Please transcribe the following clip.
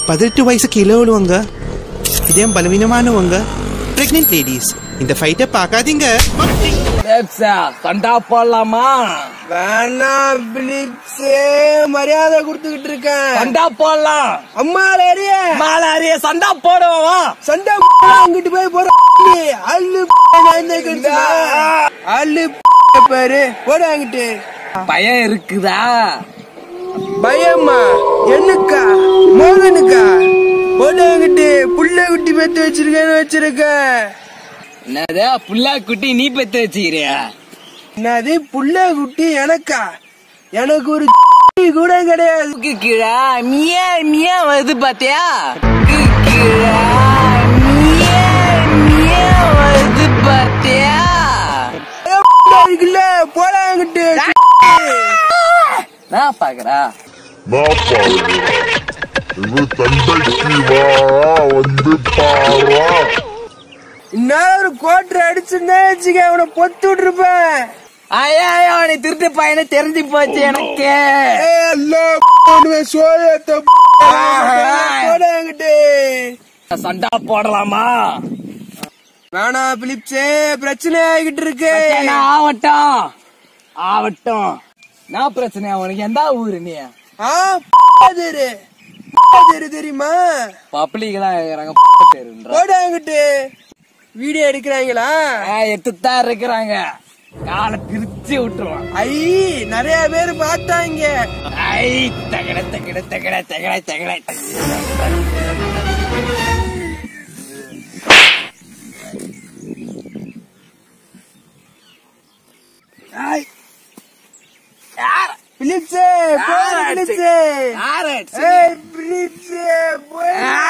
பதினெட்டு வயசு கீழே உள்ளவங்க இதயம் பலவீனமானவங்க பிரெக்னென்ட் லேடிஸ் இந்த ஃபைட்டை பார்க்காதீங்க பேப்ஸா சண்டா போடலாமா வேணாம் பிலிப்ஸே மரியாதை கொடுத்துக்கிட்டு இருக்கேன் சண்டா போடலாம் அம்மா லேடிய மாலாரிய சண்டா போடுவா சண்டை அங்கிட்டு போய் போற அள்ளு அள்ளு பாரு போட அங்கிட்டு பயம் இருக்குதா பயமா என்னக்கா மோகனுக்கா போட அங்கிட்டு புள்ள குட்டி பெத்து வச்சிருக்கேன்னு வச்சிருக்க என்னது புல்லா குட்டி நீ பெத்து வச்சுக்கிறியா என்னது புள்ள குட்டி எனக்கா எனக்கு ஒரு கூட கிடையாது தூக்கு கீழா மியா மியா வருது பாத்தியா தூக்கு கீழா மியா மியா வருது பாத்தியா இருக்குல்ல போட அங்கிட்டு நான் பாக்குறா நான் பாருங்க இது தண்டைக்கு வா வந்து பாரா இன்னும் ஒரு கோட்டர் அடிச்சுன்னா வச்சுக்க அவனை பொத்து விட்டுருப்பேன் ஐயா நீ திருட்டு பையனை தெரிஞ்சு போச்சு எனக்கு ஏய், எல்லாம் போடுவேன், சோயத்தை போட அங்கிட்டு சண்டா போடலாமா வேணாம் பிலிப்ஸே பிரச்சனை ஆகிட்டு இருக்கு பிரச்சனை ஆவட்டும் ஆவட்டும் நான் பிரச்சனை உனக்கு எந்த ஊரு நீ ஆ தெரு தெரு தெரியுமா பப்ளிக் தான் இருக்கிறாங்க தெருன்ற போட அங்கிட்டு வீடியோ எடுக்கிறாங்களா எடுத்துதான் இருக்கிறாங்க காலை பிரிச்சு விட்டுருவான் ஐ நிறைய பேர் பார்த்தாங்க ஐ தகட தகட தகட தகட தகட ஐ. பிலிப்ஸே போடு பிலிப்ஸே யாரு ஏய் பிலிப்ஸே போடு